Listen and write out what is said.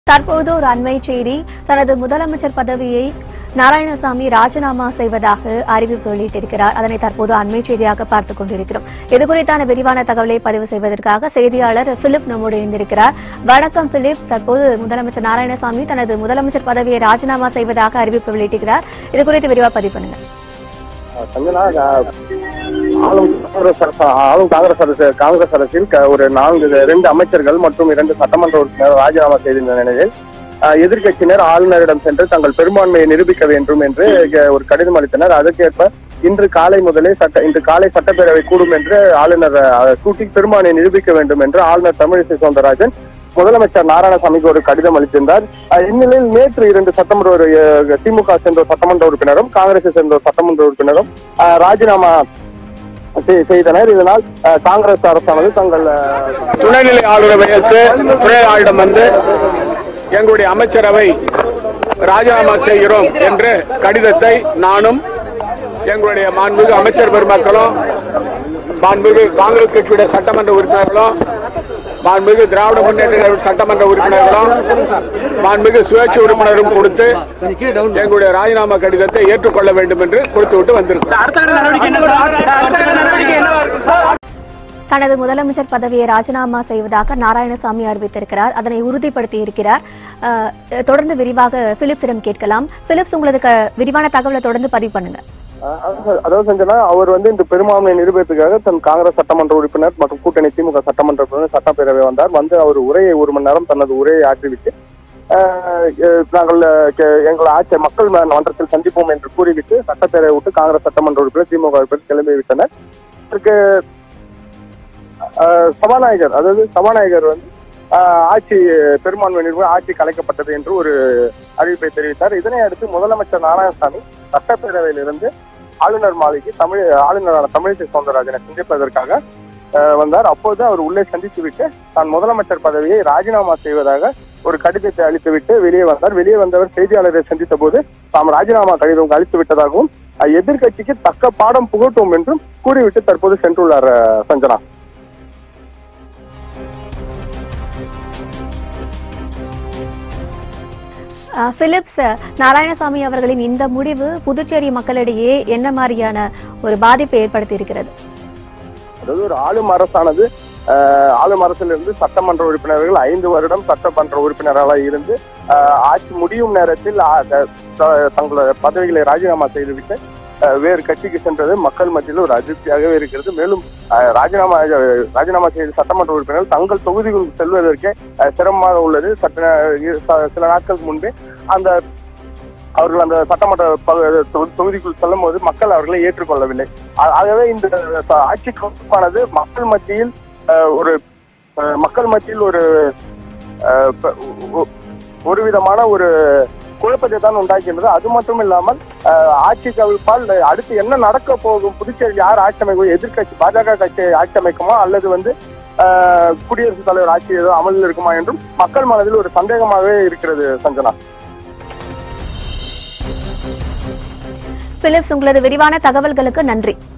தற்போது ஒரு அண்மை செய்தி தனது முதலமைச்சர் பதவியை நாராயணசாமி ராஜினாமா செய்வதாக அறிவிப்பு வெளியிட்டிருக்கிறார் அதனை தற்போது அண்மை செய்தியாக பார்த்துக் கொண்டிருக்கிறோம் இது குறித்தான விரிவான தகவலை பதிவு செய்வதற்காக செய்தியாளர் பிலிப் நம்மோடு இணைந்திருக்கிறார் வணக்கம் பிலிப் தற்போது முதலமைச்சர் நாராயணசாமி தனது முதலமைச்சர் பதவியை ராஜினாமா செய்வதாக அறிவிப்பு வெளியிட்டிருக்கிறார் இது குறித்து விரிவாக பதிவு பண்ணுங்க சஞ்சனா அஹ், ஆளும் காங்கிரஸ் அரசு ஆளும் காங்கிரஸ் அரசு காங்கிரஸ் அரசில் க- ஒரு நான்கு ரெண்டு அமைச்சர்கள் மற்றும் இரண்டு சட்டமன்ற உறுப்பினர் ராஜினாமா செய்திருந்த நிலையில் அஹ், எதிர்க்கட்சியினர் ஆளுநரிடம் சென்று தங்கள் பெரும்பான்மையை நிரூபிக்க வேண்டும் என்று இங்க ஒரு கடிதம் அளித்தனர் அதற்கேற்ப இன்று காலை முதலே சட்ட இன்று காலை சட்டப்பேரவை கூடும் என்று ஆளுநர் அஹ், கூட்டி பெரும்பான்மையை நிரூபிக்க வேண்டும் என்று ஆளுநர் தமிழிசை சவுந்தரராஜன் முதலமைச்சர் நாராயணசாமிக்கு ஒரு கடிதம் அளித்திருந்தார் அஹ், இந்நிலையில் நேற்று இரண்டு சட்டமன்ற ஒரு, அஹ், திமுக சேர்ந்த ஒரு சட்டமன்ற உறுப்பினரும் காங்கிரஸை சேர்ந்த ஒரு சட்டமன்ற உறுப்பினரும் அஹ், ராஜினாமா செய்- செய்தனர் இதனால் அஹ், காங்கிரஸ் அரசானது தங்கள் அஹ், துணைநிலை ஆளுநரை ஏற்று துணை ஆளுநர் வந்து எங்களுடைய அமைச்சரவை ராஜினாமா செய்கிறோம் என்று கடிதத்தை நானும் எங்களுடைய மாண்புமிகு அமைச்சர் பெருமக்களும் மாண்புமிகு காங்கிரஸ் கட்சியுடைய சட்டமன்ற உறுப்பினர்களும் மாண்புமிகு திராவிட முன்னேற்ற கழக சட்டமன்ற உறுப்பினர்களும் மாண்புமிகு சுயேட்சை உறுப்பினரும் கொடுத்து எங்களுடைய ராஜினாமா கடிதத்தை ஏற்றுக்கொள்ள வேண்டும் என்று கொடுத்துவிட்டு வந்திருக்கிறோம் அடுத்த கட்ட நடவடிக்கை என்ன சார்? அடுத்த கட்ட நடவடிக்கை என்னவா இருக்கும் தனது முதலமைச்சர் பதவியை ராஜினாமா செய்வதாக நாராயணசாமி அறிவித்திருக்கிறார் அதனை உறுதிப்படுத்தி இருக்கிறார் அஹ், தொடர்ந்து விரிவாக பிலிப்ஸிடம் கேட்கலாம் பிலிப்ஸ் உங்களது க- விரிவான தகவலை தொடர்ந்து பதிவு பண்ணுங்க அஹ், அதாவது- அதாவது செஞ்சனா அவர் வந்து இந்த பெரும்பான்மையை நிரூபிப்பதற்காக தன் காங்கிரஸ் சட்டமன்ற உறுப்பினர் மற்றும் கூட்டணி திமுக சட்டமன்ற உறுப்பினர் சட்டப்பேரவை வந்தார் வந்து அவர் உரையை ஒரு மணி நேரம் தனது உரையை ஆற்றிவிட்டு அஹ், அஹ், நாங்கள் அஹ், கே- எங்கள் ஆட்சி மக்கள் ம- மன்றத்தில் சந்திப்போம் என்று கூறிவிட்டு சட்டப்பேரவை விட்டு காங்கிரஸ் சட்டமன்ற உறுப்பினர் திமுக உறுப்பினர் கிளம்பி விட்டனர் இதற்கு அஹ், சபாநாயகர் அதாவது சபாநாயகர் வந்து அஹ், ஆட்சி பெரும்பான்மை நிறுவனம் ஆட்சி கலைக்கப்பட்டது என்று ஒரு அறிவிப்பை தெரிவித்தார் இதனை அடுத்து முதலமைச்சர் நாராயணசாமி சட்டப்பேரவையிலிருந்து ஆளுநர் மாளிகை தமிழ் ஆளுநரான தமிழிசை சவுந்தரராஜனை சந்திப்பதற்காக அஹ், வந்தார் அப்போது அவர் உள்ளே சந்தித்துவிட்டு தான் முதலமைச்சர் பதவியை ராஜினாமா செய்வதாக ஒரு கடிதத்தை அளித்துவிட்டு வெளியே வந்தார் வெளியே வந்தவர் செய்தியாளரை சந்தித்த போது தாம் ராஜினாமா கடிதம் அளித்து விட்டதாகவும் அஹ், எதிர்க்கட்சிக்கு தக்க பாடம் புகட்டும் என்றும் கூறிவிட்டு தற்போது சென்றுள்ளார் அஹ், சஞ்சனா அஹ், பிலிப்ஸ் நாராயணசாமி அவர்களின் இந்த முடிவு புதுச்சேரி மக்களிடையே என்ன மாதிரியான ஒரு பாதிப்பை ஏற்படுத்தி இருக்கிறது அதாவது ஒரு ஆளும் அரசானது ஆஹ், ஆளும் அரசிலிருந்து சட்டமன்ற உறுப்பினர்கள் ஐந்து வருடம் சட்டமன்ற உறுப்பினராக இருந்து ஆஹ், ஆட்சி முடியும் நேரத்தில் ஆ- த- த- தங்களோட பதவிகளை ராஜினாமா செய்துவிட்டு ஆஹ், வேறு கட்சிக்கு சென்றது மக்கள் மத்தியில் ஒரு அதிருப்தியாகவே இருக்கிறது மேலும் ஆஹ், ராஜினாமா ராஜினாமா செய்த சட்டமன்ற உறுப்பினர்கள் தங்கள் தொகுதிகளுக்கு செல்வதற்கே ஆஹ், சிரமமாக உள்ளது சட்ட இ- ச- சில நாட்களுக்கு முன்பே அந்த அவர்கள் அந்த சட்டமன்ற பகு- தொ- தொகுதிக்குள் செல்லும் போது மக்கள் அவர்களை ஏற்றுக்கொள்ளவில்லை ஆ- ஆகவே இந்த ச- ஆட்சி கவுப்பானது மக்கள் மத்தியில் அஹ், ஒரு அஹ், மக்கள் மத்தியில் ஒரு அஹ், ப- ஒ- ஒரு விதமான ஒரு குழப்பத்தை தான் உண்டாக்கின்றது அது மட்டும் இல்லாமல் அஹ், ஆட்சி கவிழ்ப்பால் அடுத்து என்ன நடக்க போகும் புதுச்சேரியில் யார் ஆட்சி அமைக்கும் எதிர்க்கட்சி பாஜக கட்சி ஆட்சி அமைக்குமா அல்லது வந்து அஹ், குடியரசுத் தலைவர் ஆட்சி ஏதோ அமலில் இருக்குமா என்றும் மக்கள் மனதில் ஒரு சந்தேகமாகவே இருக்கிறது சஞ்சனா பிலிப்ஸ் உங்களது விரிவான தகவல்களுக்கு நன்றி